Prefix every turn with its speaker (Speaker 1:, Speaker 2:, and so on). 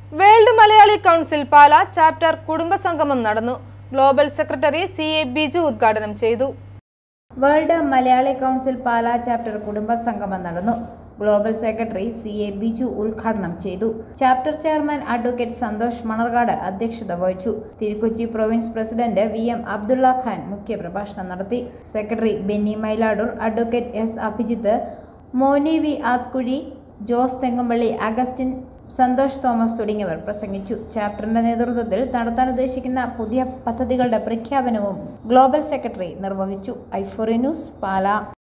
Speaker 1: world Malayali council Pala chapter കുടുംബസംഗമം നടന്നു global secretary C A Biju ഉദ്ഘാടനം ചെയ്തു
Speaker 2: world Malayali council Pala chapter കുടുംബ സംഗമം നടന്നു global secretary C A Biju ഉദ്ഘാടനം ചെയ്തു chapter chairman advocate Santhosh Manarkad അധ്യക്ഷത വഹിച്ചു Thirukochi province president V M Abdulla Khan മുഖ്യപ്രഭാഷണം നടത്തി secretary Benny Mailadoor advocate S Abhijith Moni V Athkuzhi Jose Thengampally Augustine Santhosh Thomas തുടങ്ങിയവർ പ്രസംഗിച്ചു ചാപ്റ്ററിന്റെ നേതൃത്വത്തിൽ നടത്താൻ ഉദ്ദേശിക്കുന്ന പുതിയ പദ്ധതികളുടെ പ്രഖ്യാപനവും ഗ്ലോബൽ സെക്രട്ടറി നിർവഹിച്ചു ഐഫോറി ന്യൂസ് പാല